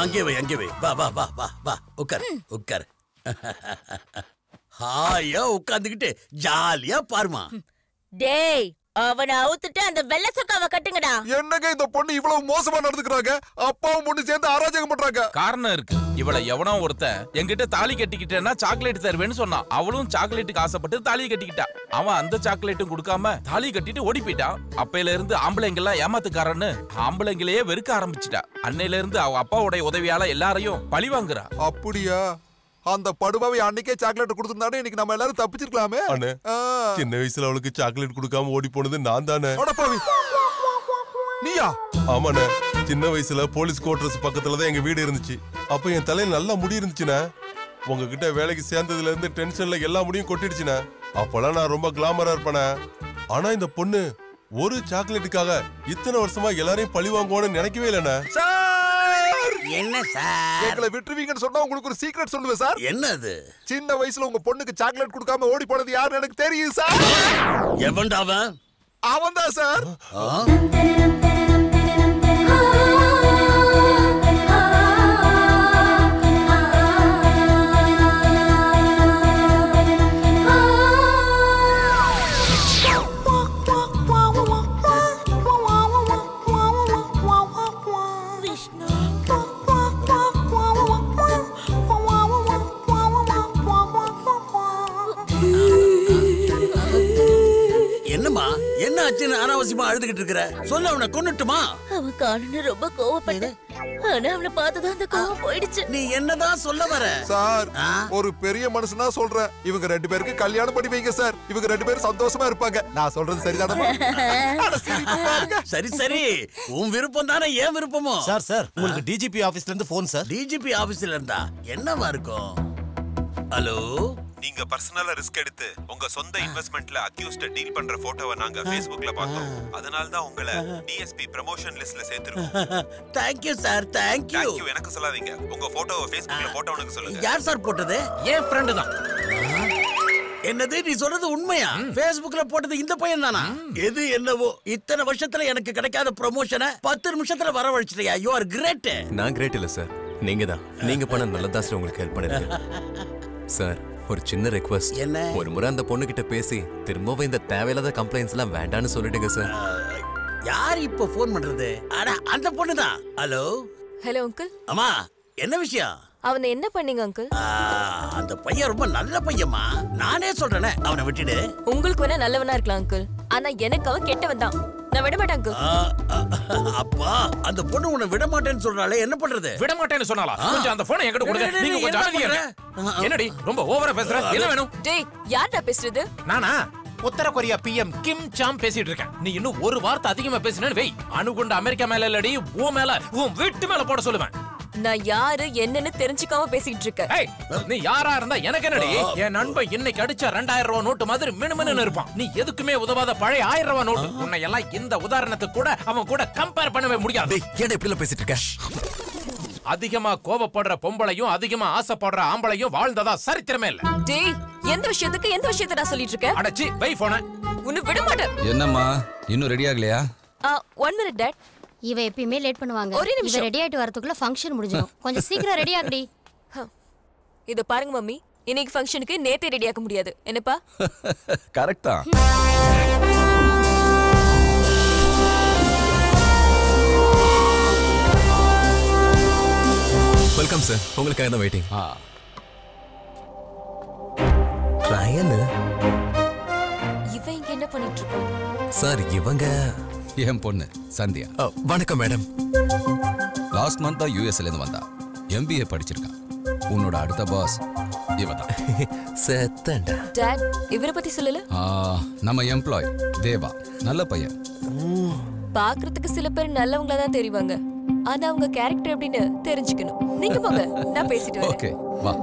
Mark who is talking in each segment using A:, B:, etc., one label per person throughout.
A: அங்கே வை அங்கே வை வா வா வா வா வா உட்கார் உட்கார் ஹாயா உட்காந்துக்கிட்டு ஜாலியா பாருமா
B: டேய் அவனை அவுத்துட்டு அந்த வெள்ளை சொக்காவை கட்டுங்கடா
C: என்னங்க இந்த பொண்ணு இவ்வளவு மோசமா நடந்துக்கிறாங்க அப்பாவும் பொண்ணு சேர்ந்து அராஜகம் பண்றாங்க
D: காரணம் இருக்கு இவளை எவனோ ஒருத்தன் என்கிட்ட தாலி கட்டிக்கிட்டேன்னா சாக்லேட் தருவேன்னு சொன்னான் அவளும் சாக்லேட்டுக்கு ஆசைப்பட்டு தாலியை கட்டிக்கிட்டா அவன் அந்த சாக்லேட்டும் கொடுக்காம தாலி கட்டிட்டு ஓடி போயிட்டான் அப்பையில இருந்து ஆம்பளைங்க எல்லாம் ஏமாத்துக்காரன்னு ஆம்பளைங்களையே வெறுக்க ஆரம்பிச்சிட்டா அன்னையில இருந்து அவ அப்பாவுடைய உதவியால எல்லாரையும் பழி வாங்குறா
C: அப்படியா அந்த படுபாவை அன்னைக்கே சாக்லேட் கொடுத்திருந்தானே இன்னைக்கு நம்ம எல்லாரும் தப்பிச்சிருக்கலாமே
E: அண்ணே
C: ஆ.
E: சின்ன வயசுல அவளுக்கு சாக்லேட் கொடுக்காம ஓடி போனது நான் தானே
C: அடப்பாவி நீயா
E: ஆமாண்ணே சின்ன வயசுல போலீஸ் குவார்டர்ஸ் பக்கத்துல தான் எங்க வீடு இருந்துச்சு அப்ப என் தலையில நல்லா முடி இருந்துச்சுண்ணே உங்ககிட்ட வேலைக்கு சேர்ந்ததுல இருந்து டென்ஷன்ல எல்லா முடியும் கொட்டிடுச்சுண்ணே அப்பெல்லாம் நான் ரொம்ப கிளாமரா இருப்பேனே ஆனா இந்த பொண்ணு ஒரு சாக்லேட்டுக்காக இத்தனை வருஷமா எல்லாரையும் பழி வாங்குவான்னு நினைக்கவே இல்லைண்ணே
C: சார்
A: என்ன சார்
C: எங்களை விட்டுருவீங்கன்னு சொன்னா உங்களுக்கு ஒரு சீக்ரெட் சொல்லுவேன் சார்
A: என்னது
C: சின்ன வயசுல உங்க பொண்ணுக்கு சாக்லேட் கொடுக்காம ஓடி போனது யாருன்னு எனக்கு தெரியும் சார்
A: எவன்டா அவன்
C: அவன் தான் சார்
A: ஆ?
B: விஷ்ணு
A: என்னம்மா என்ன ஆச்சுன்னு அனாவசியமா அழுதுகிட்டு இருக்கிற சொல்ல அவனை கொன்னுட்டுமா
B: அவன் காணுன்னு ரொம்ப கோவப்பட்டேன் ஆனா அவனை பார்த்துதான் அந்த கோவம் போயிடுச்சு
A: நீ என்னதான் சொல்ல வர
C: சார்
A: ஆ?
C: ஒரு பெரிய மனுஷனா சொல்றேன் இவங்க ரெண்டு பேருக்கு கல்யாணம் பண்ணி வைங்க சார் இவங்க ரெண்டு பேரும் சந்தோஷமா இருப்பாங்க நான் சொல்றது சரிதானே அட, சிரிப்பு பாருங்க.
A: சரி சரி உன் விருப்பம் தானே ஏன் விருப்பமோ
F: சார் சார் உங்களுக்கு டிஜிபி ஆபீஸ்ல இருந்து போன் சார்
A: டிஜிபி ஆபீஸ்ல இருந்தா என்னவா இருக்கும் ஹலோ
G: நீங்க பர்சனலா ரிஸ்க் எடுத்து உங்க சொந்த இன்வெஸ்ட்மெண்ட்ல அக்யூஸ்ட டீல் பண்ற போட்டோவை நாங்க Facebookல பார்த்தோம் அதனால தான் உங்களை டிஎஸ்பி ப்ரமோஷன் லிஸ்ட்ல சேர்த்திருக்கோம்
A: தேங்க்யூ சார் தேங்க்யூ
G: தேங்க்யூ எனக்கு சொல்லாதீங்க உங்க போட்டோவை Facebookல போட்டவனுக்கு சொல்லுங்க
A: யார் சார் போட்டது
D: என் ஃப்ரெண்டு தான்
A: என்னது நீ சொல்றது உண்மையா Facebookல போட்டது இந்த பையன் தானா எது என்னவோ இத்தனை வருஷத்துல எனக்கு கிடைக்காத ப்ரமோஷனை பத்து நிமிஷத்துல வரவழைச்சிட்டியா யூ ஆர் கிரேட்
H: நான் கிரேட் இல்ல சார் நீங்க தான் நீங்க பண்ண நல்லதா சார் உங்களுக்கு ஹெல்ப் பண்ணிருக்கேன் சார் ஒரு சின்ன ரெக்வஸ்ட்
A: என்ன?
H: ஒரு முறை அந்த பொண்ணு கிட்ட பேசி திரும்பவும் இந்த தேவையில்லாத கம்ப்ளைண்ட்ஸ் எல்லாம் வேண்டாம்னு சொல்லிடுங்க சார்
A: யார் இப்போ ஃபோன் பண்றது அட அந்த பொண்ணு தான் ஹலோ
I: ஹலோ அங்கிள்
A: அம்மா என்ன விஷயம்
I: அவனை என்ன பண்ணீங்க அங்கிள்
A: ஆ, அந்த பையன் ரொம்ப நல்ல பையன்மா நானே சொல்றேனே அவனை விட்டுடு
I: உங்களுக்கு வேணா நல்லவனா இருக்கலாம் அங்கிள் ஆனா எனக்கு அவன் கெட்டவன் தான் நான் விட மாட்டேன் அங்கிள்
A: ஆ, ஆ, அப்பா அந்த பொண்ணு உன்னை விட மாட்டேன்னு சொல்றாளே என்ன பண்றது
D: விட மாட்டேன்னு சொன்னாலா கொஞ்சம் அந்த போனை என்கிட்ட கொடுங்க
A: டேய், டேய்,
D: நீங்க கொஞ்சம்
A: என்ன
D: அமைதியா இருங்க.
A: பண்ற?
D: என்னடி ரொம்ப ஓவரா பேசுற என்ன வேணும்
I: டேய் யார்டா பேசுறது
D: நானா உத்தர கொரியா பிஎம் கிம் சாம் பேசிட்டு இருக்கேன் நீ இன்னும் ஒரு வார்த்தை அதிகமா பேசினு வெய் அணுகுண்டு அமெரிக்கா மேல இல்லடி உன் மேல உன் வீட்டு மேல போட சொல்லுவேன்
I: நான் யாரு என்னன்னு தெரிஞ்சுக்காம பேசிக்கிட்டு இருக்கேன்
D: ஏய், நீ யாரா இருந்தா எனக்கு என்னடி என் நண்பன் இன்னைக்கு அடிச்ச ரெண்டாயிரம் ரூபாய் நோட்டு மாதிரி மினுமினு இருப்பான் நீ எதுக்குமே உதவாத பழைய ஆயிரம் ரூபாய் நோட்டு உன்னை எல்லாம் இந்த உதாரணத்துக்கு கூட அவன் கூட கம்பேர் பண்ணவே முடியாது
H: ஏன் இப்படி பேசிட்டு இருக்க
D: அதிகமா கோவப்படுற பொம்பளையும் அதிகமா ஆசைப்படுற ஆம்பளையும் வாழ்ந்ததா சரித்திரமே இல்ல
I: டேய் எந்த விஷயத்துக்கு எந்த விஷயத்தை நான் சொல்லிட்டு இருக்கேன்
D: அடச்சி வை போன
I: உன்னை விட மாட்டேன்
J: என்னம்மா இன்னும் ரெடி ஆகலையா
I: ஒன் மினிட் டேட்
K: இவ எப்பயுமே லேட் பண்ணுவாங்க
I: ஒரே நிமிஷம்.
K: இவ ரெடி ஆயிட்டு வரதுக்குள்ள ஃபங்க்ஷன் முடிஞ்சிடும் கொஞ்சம் சீக்கிரம் ரெடி ஆகுடி
I: இத பாருங்க மம்மி இன்னைக்கு ஃபங்க்ஷனுக்கு நேத்தே ரெடி ஆக்க முடியாது என்னப்பா
J: கரெக்ட் தான்
H: வெல்கம் சார் உங்களுக்காக தான் வெயிட்டிங்
J: ஆ
H: ட்ரையல்
I: இவன் இங்க என்ன பண்ணிட்டு இருக்கான்
H: சார் இவங்க
J: என் பொண்ணு சந்தியா
H: அ, வணக்கம் மேடம்
J: லாஸ்ட் மந்த் தான் யூஎஸ்ல இருந்து வந்தா எம்பிஏ படிச்சிருக்கா உன்னோட அடுத்த பாஸ் இவ தான்
H: செத்தண்டா
I: டாட் இவரை பத்தி சொல்லல
J: நம்ம எம்ப்ளாய் தேவா நல்ல பையன்
I: பாக்குறதுக்கு சில பேர் நல்லவங்களா தான் தெரிவாங்க ஆனா அவங்க கேரக்டர் எப்படின்னு தெரிஞ்சுக்கணும் நீங்க போங்க நான் பேசிட்டு வரேன்
J: ஓகே வா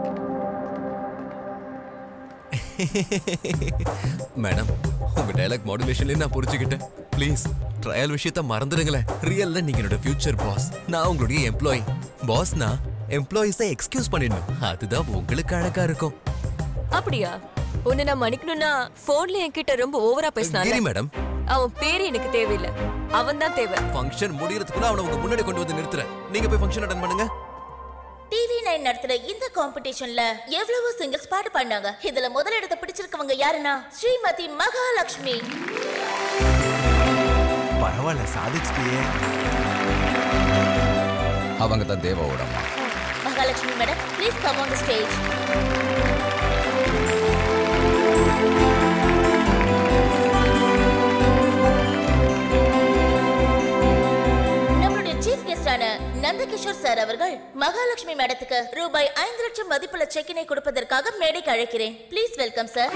H: மேடம் உங்க டயலாக் மாடுலேஷன்ல நான் புரிஞ்சுக்கிட்டேன் ப்ளீஸ் ட்ரையல் விஷயத்த மறந்துடுங்களேன் ரியல்ல நீங்க என்னோட ஃபியூச்சர் பாஸ் நான் உங்களுடைய எம்ப்ளாயி பாஸ்னா எம்ப்ளாயிஸை எக்ஸ்கியூஸ் பண்ணிடணும் அதுதான் உங்களுக்கு அழகா இருக்கும்
I: அப்படியா உன்னை நான் மன்னிக்கணும்னா போன்ல என்கிட்ட ரொம்ப ஓவரா பேசினால
H: கிரி மேடம்
I: அவன் பேரு எனக்கு தேவையில்லை அவன் தான் தேவை
H: ஃபங்க்ஷன் முடியறதுக்குள்ள அவனை உங்க முன்னாடி கொண்டு வந்து நிறுத்துறேன் நீங்க போய் ஃபங்க்ஷன் அட்டன் பண்ணுங்க
B: டிவி நைன் நடத்துற இந்த காம்படிஷன்ல எவ்வளவோ சிங்கர்ஸ் பாட்டு பாடினாங்க இதுல முதலிடத்தை பிடிச்சிருக்கவங்க யாருன்னா ஸ்ரீமதி மகாலட்சுமி
L: பரவாயில்ல சாதிச்சிட்டியே
J: அவங்க தான் தேவாவோட அம்மா
B: Mahalakshmi madam please come on the stage நம்மளுடைய சீஃப் கெஸ்டான நந்தகிஷோர் சார் அவர்கள் மகாலட்சுமி மேடத்துக்கு ரூபாய் ஐந்து லட்சம் மதிப்புள்ள செக்கினை கொடுப்பதற்காக மேடைக்கு அழைக்கிறேன் ப்ளீஸ் வெல்கம் சார்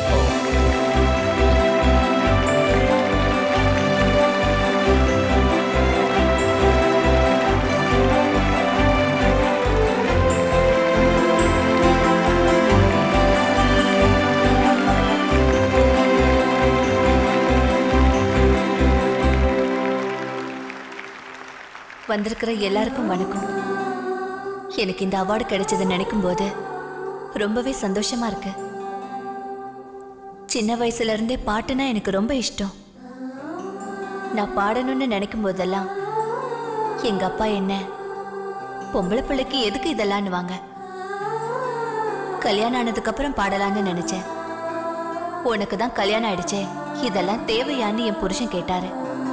M: வந்திருக்கிற எல்லாருக்கும் வணக்கம் எனக்கு இந்த அவார்டு கிடைச்சதை நினைக்கும் போது ரொம்பவே சந்தோஷமா இருக்கு சின்ன வயசுல இருந்தே பாட்டுனா எனக்கு ரொம்ப இஷ்டம் நான் பாடணும்னு நினைக்கும் போதெல்லாம் எங்க அப்பா என்ன பொம்பளை பிள்ளைக்கு எதுக்கு இதெல்லாம்னுவாங்க கல்யாணம் ஆனதுக்கு அப்புறம் பாடலான்னு நினைச்சேன் உனக்கு தான் கல்யாணம் ஆயிடுச்சே இதெல்லாம் தேவையான்னு என் புருஷன் கேட்டாரு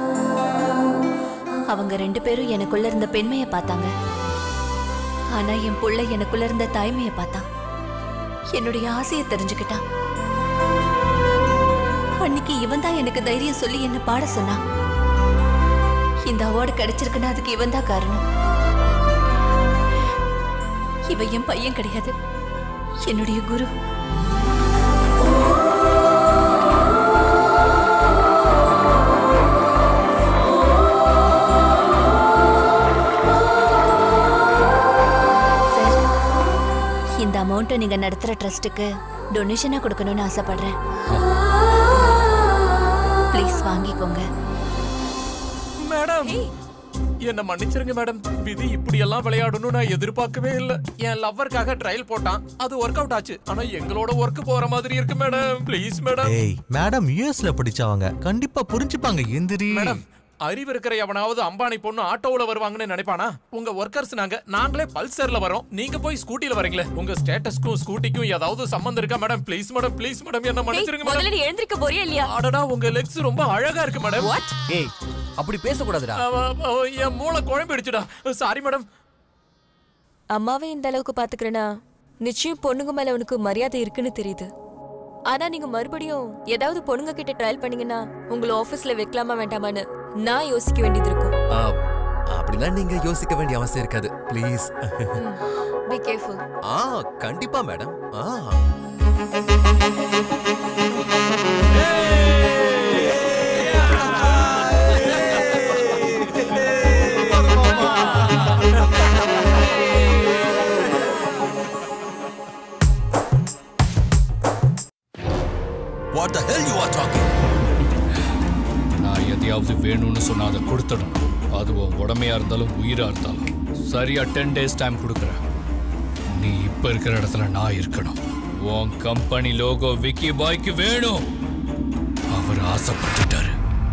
M: அவங்க ரெண்டு பேரும் எனக்குள்ள இருந்த பெண்மையை பார்த்தாங்க ஆனா என் புள்ள எனக்குள்ள இருந்த தாய்மையை பார்த்தான் என்னுடைய ஆசையை தெரிஞ்சுக்கிட்டான் அன்னைக்கு இவன் தான் எனக்கு தைரியம் சொல்லி என்ன பாட சொன்னான் இந்த அவார்டு கிடைச்சிருக்குன்னா அதுக்கு இவன் தான் காரணம் இவன் என் பையன் கிடையாது என்னுடைய குரு இந்த அமௌண்ட்டை நீங்க நடத்துற ட்ரஸ்ட்டுக்கு டொனேஷனா கொடுக்கணும்னு ஆசைப்படுறேன் ப்ளீஸ் வாங்கிக்கோங்க
N: மேடம் என்ன மன்னிச்சிருங்க மேடம் விதி இப்படி எல்லாம் விளையாடணும் நான் எதிர்பார்க்கவே இல்ல என் லவ்வருக்காக ட்ரையல் போட்டான் அது ஒர்க் அவுட் ஆச்சு ஆனா எங்களோட ஒர்க் போற மாதிரி இருக்கு மேடம் ப்ளீஸ் மேடம்
O: ஏய் மேடம் யூஎஸ்ல படிச்சவங்க கண்டிப்பா புரிஞ்சுப்பாங்க எந்திரி
N: மேடம் அறிவு இருக்கிற எவனாவது அம்பானி பொண்ணு ஆட்டோவுல வருவாங்கன்னு நினைப்பானா உங்க ஒர்க்கர்ஸ் நாங்க நாங்களே பல்சர்ல வரோம் நீங்க போய் ஸ்கூட்டில வரீங்களே உங்க ஸ்டேட்டஸ்க்கும் ஸ்கூட்டிக்கும் ஏதாவது சம்பந்தம் இருக்கா madam please madam please madam என்ன மன்னிச்சிருங்க
I: முதல்ல
N: மேடம்
I: நீ எழுந்திருக்க போறியா இல்லையா
N: அடடா உங்க லெக்ஸ் ரொம்ப அழகா இருக்கு மேடம்
P: ஏய் அப்படி பேசக்கூடாதுடா
N: அவ- அவ- என் மூளை குழம்பிடுச்சுடா சாரி மேடம்
I: அம்மாவே இந்த அளவுக்கு பாத்துக்கிறேனா நிச்சயம் பொண்ணுங்க மேல உனக்கு மரியாதை இருக்குன்னு தெரியுது ஆனா நீங்க மறுபடியும் ஏதாவது பொண்ணுங்க கிட்ட ட்ரையல் பண்ணீங்கன்னா உங்களை ஆபீஸ்ல வைக்கலாமா வேண்டாமான்னு நான் யோசிக்க வேண்டியது இருக்கும்
H: ஆ, அப்படிலாம் நீங்க யோசிக்க வேண்டிய அவசியம் இருக்காது ப்ளீஸ்
I: பி கேர்ஃபுல்
H: ஆ கண்டிப்பா மேடம் ஆ
J: What the hell you are talking?
Q: நான் எதையாவது வேணும்னு சொன்னா அதை கொடுத்துடணும் அது உன் உடமையா இருந்தாலும் உயிரா இருந்தாலும் சரியா டென் டேஸ் டைம் கொடுக்குறேன் நீ இப்ப இருக்கிற இடத்துல நான் இருக்கணும் உன் கம்பெனி லோகோ விக்கி பாய்க்கு வேணும் அவர் ஆசைப்பட்டுட்டாரு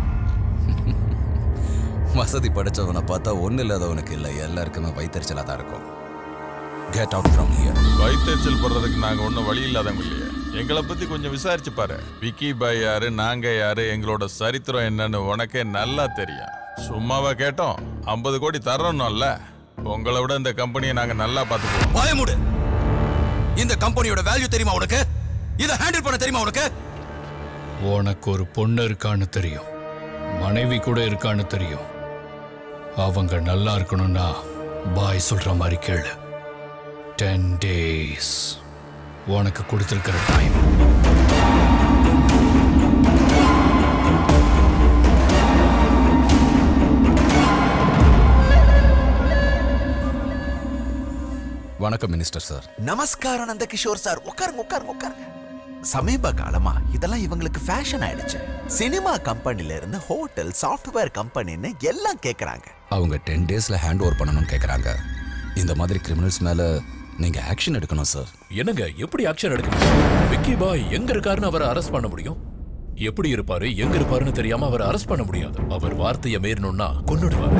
J: வசதி படைச்சவனை பார்த்தா ஒண்ணு இல்லாதவனுக்கு இல்லை எல்லாருக்குமே வயிற்றுச்சலா தான் இருக்கும் கெட் அவுட் ஃப்ரம் ஹியர்
D: வயிற்றுச்சல் படுறதுக்கு நாங்க ஒன்றும் வழி இல்லாதவங்க இல்லையே எங்களை பத்தி கொஞ்சம் விசாரிச்சு பாரு விக்கி பாய் யாரு நாங்க யாரு எங்களோட சரித்திரம் என்னன்னு உனக்கே நல்லா தெரியும் சும்மாவா கேட்டோம் ஐம்பது கோடி தர்றோம்ல உங்களை விட இந்த கம்பெனியை நாங்க நல்லா பார்த்துக்குவோம்
J: பயமுடு இந்த கம்பெனியோட வேல்யூ தெரியுமா உனக்கு இதை ஹேண்டில் பண்ண தெரியுமா உனக்கு
Q: உனக்கு ஒரு பொண்ணு இருக்கான்னு தெரியும் மனைவி கூட இருக்கான்னு தெரியும் அவங்க நல்லா இருக்கணும்னா பாய் சொல்ற மாதிரி கேளு டென் டேஸ் உனக்கு கொடுத்துருக்கிற டைம்
J: வணக்கம் மினிஸ்டர் சார்
L: நமஸ்காரம் நந்தகிஷோர் சார் உட்காருங்க உட்காருங்க உட்காருங்க சமீப காலமா இதெல்லாம் இவங்களுக்கு ஃபேஷன் ஆயிடுச்சு சினிமா கம்பெனில இருந்து ஹோட்டல் சாஃப்ட்வேர் கம்பெனின்னு எல்லாம் கேக்குறாங்க
J: அவங்க டென் டேஸ்ல ஹேண்ட் ஓவர் பண்ணணும்னு கேக்குறாங்க இந்த மாதிரி கிரிமினல்ஸ் மேல நீங்க ஆக்ஷன் எடுக்கணும் சார்
N: என்னங்க எப்படி ஆக்ஷன் எடுக்க முடியும் விக்கி பாய் எங்க இருக்காருன்னு அவரை அரெஸ்ட் பண்ண முடியும் எப்படி இருப்பாரு எங்க இருப்பாருன்னு தெரியாம அவர் அரெஸ்ட் பண்ண முடியாது அவர் வார்த்தையை மீறணும்னா கொன்னுடுவாரு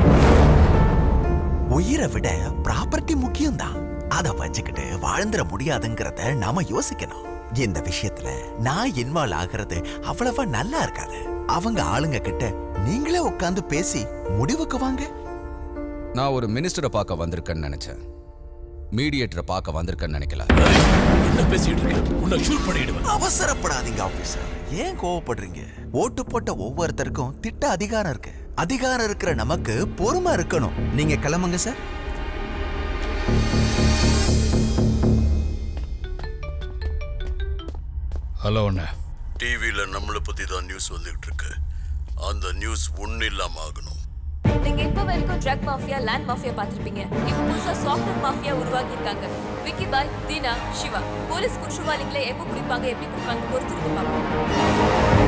L: உயிரை விட ப்ராப்பர்ட்டி முக்கியம்தான் அதை வச்சுக்கிட்டு வாழ்ந்துட முடியாதுங்கிறத நாம யோசிக்கணும் இந்த விஷயத்துல நான் இன்வால்வ் ஆகிறது அவ்வளவா நல்லா இருக்காது அவங்க ஆளுங்க கிட்ட நீங்களே உட்காந்து பேசி முடிவுக்கு வாங்க
J: நான் ஒரு மினிஸ்டரை பார்க்க வந்திருக்கேன்னு நினைச்சேன் மீடியேட்டரை பார்க்க வந்திருக்கேன்னு நினைக்கல
N: என்ன பேசிட்டு இருக்க உன்னை ஷூட் பண்ணிடுவேன்
L: அவசரப்படாதீங்க ஆபீசர் ஏன் கோவப்படுறீங்க ஓட்டு போட்ட ஒவ்வொருத்தருக்கும் திட்ட அதிகாரம் இருக்கு அதிகாரம் இருக்கிற நமக்கு பொறுமை இருக்கணும் நீங்க கிளம்புங்க சார்
Q: ஹலோ அண்ணா
R: டிவியில நம்மளை பத்தி தான் நியூஸ் வந்துகிட்டு இருக்கு அந்த நியூஸ் ஒண்ணு இல்லாம ஆகணும்
I: நீங்க இப்ப வரைக்கும் ட்ரக் மாஃபியா லேண்ட் மாஃபியா பார்த்திருப்பீங்க இப்ப புதுசா சாஃப்ட்வேர் மாஃபியா உருவாகி இருக்காங்க விக்கி பாய் தீனா சிவா போலீஸ் குற்றவாளிகளை எப்ப பிடிப்பாங்க எப்படி பிடிப்பாங்க பொறுத்து இருந்து பார்ப்போம்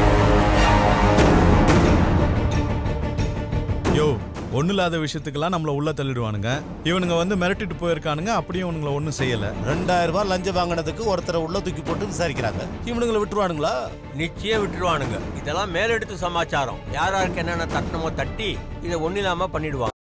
S: யோ ஒண்ணு இல்லாத விஷயத்துக்கெல்லாம் நம்மள உள்ள தள்ளிடுவானுங்க இவனுங்க வந்து மிரட்டிட்டு போயிருக்கானுங்க அப்படியும் இவனுங்கள ஒண்ணும் செய்யல
F: ரெண்டாயிரம் ரூபாய் லஞ்சம் வாங்கினதுக்கு ஒருத்தரை உள்ள தூக்கி போட்டு விசாரிக்கிறாங்க இவனுங்களை விட்டுருவானுங்களா
T: நிச்சயம் விட்டுருவானுங்க இதெல்லாம் மேலெடுத்து சமாச்சாரம் யார் யாருக்கு என்னென்ன தட்டணுமோ தட்டி இதை ஒன்றும் இல்லாமல் பண்ணிடுவாங்க